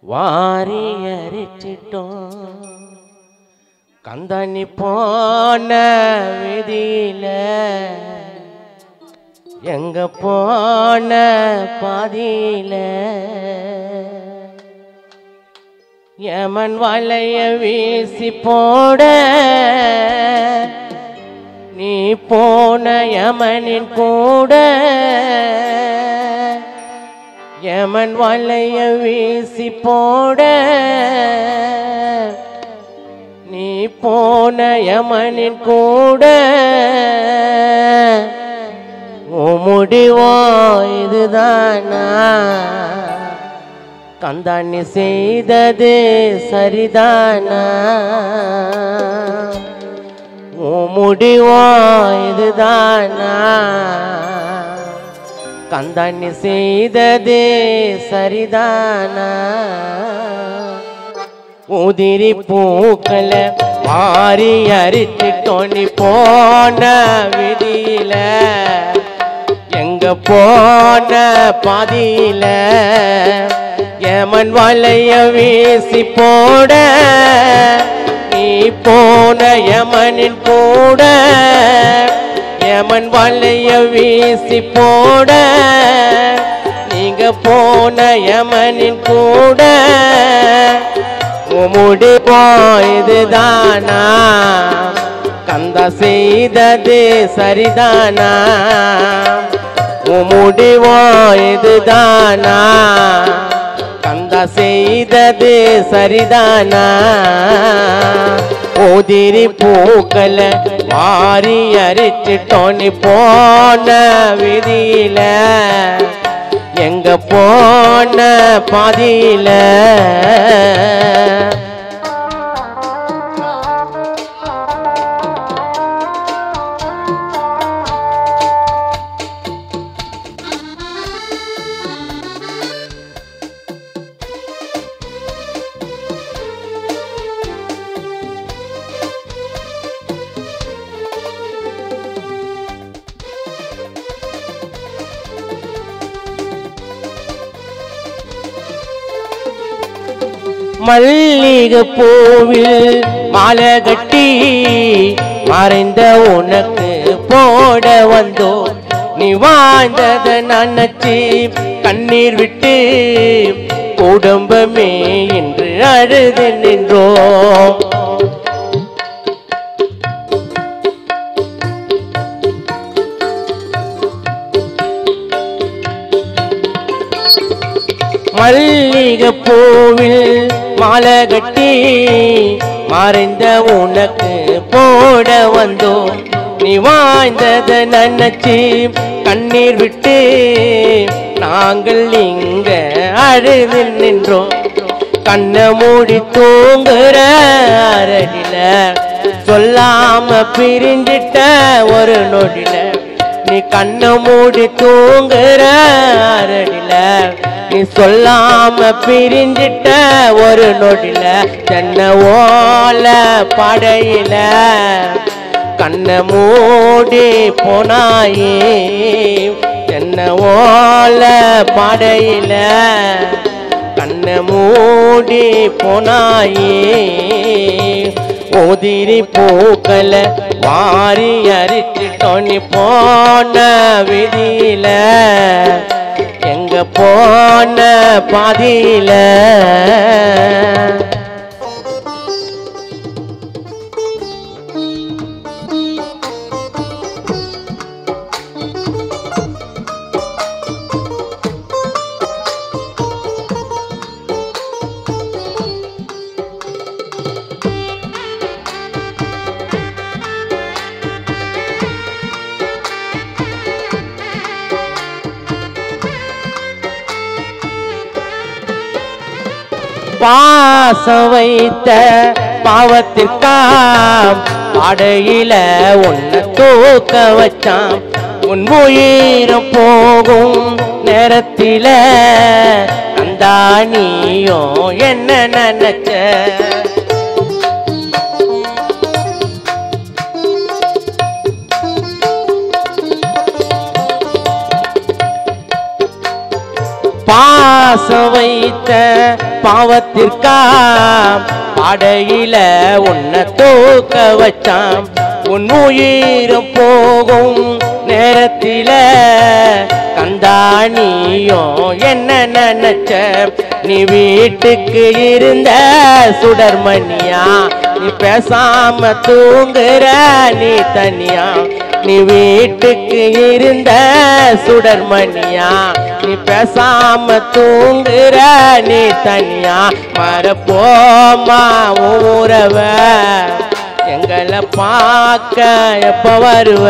வாரி அரிச்சிட்டோம் கந்தனி போன விதியில எங்க போன பாதியில யமன் வலைய வீசி போட நீ போன யமனின் கூட யமன் வலைய வீசி போட நீ போன யமனின் கூட உன் முடிவோ இதுதானா கந்தாணி செய்தது சரிதானா உன் முடிவோ இதுதானா கந்தாணி செய்தது சரிதானா உதிரி பூக்களை மாறி அரிச்சிட்டோம் நீ போன விதியில எங்க போன பாதியில யமன் வலைய வீசி போட நீ போன யமனின் கூட யமன் வலைய வீசி போட நீங்க போன யமனின் கூட முடிப்போ இதுதானா கந்த செய்தது சரிதானா உன் முடிவோ இதுதானா கந்த செய்தது சரிதானா உதிரி பூக்களை மாறி அரிச்சிட்டோம் நீ போன விதியில எங்க போன பாதியில மல்லிகை பூவில் மாலை கட்டி மறைந்த உனக்கு போட வந்தோ நீ வாழ்ந்தத நினைச்சு கண்ணீர் விட்டு குடும்பமே என்று அழுது நின்றோம் மல்லிகை பூவில் மாலை கட்டி மறைந்த உனக்கு போட வந்தோ நீ வாழ்ந்தத நினைச்சு கண்ணீர் விட்டு நாங்கள் இங்க அழுது நின்றோம் கண்ணை மூடி தூங்குற அரடில சொல்லாம பிரிஞ்சிட்ட ஒரு நொடில நீ கண்ணை மூடி தூங்குற அரடில நீ சொல்லாம பிரிஞ்சிட்ட ஒரு நொடில தென்ன ஓல படையில கண்ணை மூடி போனாயே தென்ன ஓல படையில கண்ணை மூடி போனாயே உதிரி பூக்களை வாரி அரிச்சிட்டோம் நீ போன விதியில எங்க போன பாதியில பாசம் வைத்த பாவத்திற்காம் அடையில உன்னை தூக்க வச்சான் உன் உயிரம் போகும் நேரத்தில அந்த நீயும் என்ன நினைச்ச பாசம் வைத்த பாவத்திற்கா பாடையில உன்னை தூக்க வச்சான் உன் உயிரும் போகும் நேரத்தில கந்தானியும் என்ன நினைச்ச நீ வீட்டுக்கு இருந்த சுடர்மணியா நீ பேசாம தூங்குற நீ தனியா நீ வீட்டுக்கு இருந்த சுடர்மணியா நீ பேசாம தூங்குற நீ தனியா மறப்போமா ஊரவ எங்களை பார்க்க எப்ப வருவ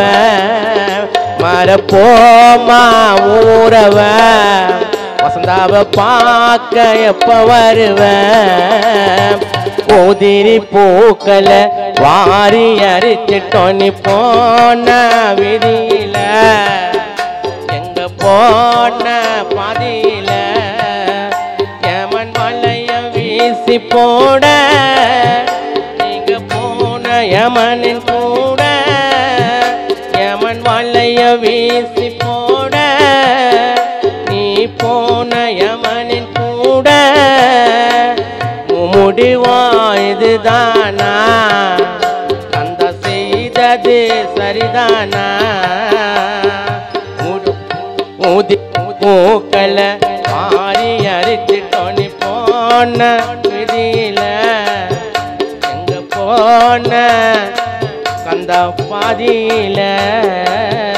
மறப்போமா ஊரவ வசந்தாவ பார்க்க எப்ப வருவ உதிரி பூக்கள வாரி அரிச்சிட்டோம் நீ போன விதியில எங்க போன பாதியில எமன் மலைய வீசி போட நீங்க போன யமனின் கூட யமன் வலைய வீசி போட நீ போன யமனின் கூட உன் முடிவா இதுதானா அந்த செய்தது சரிதானா முடி- ஊதி பூக்கள மாறி அரிச்சிட்டோம் நீ போன விதியில எங்க போன கந்த பாதியில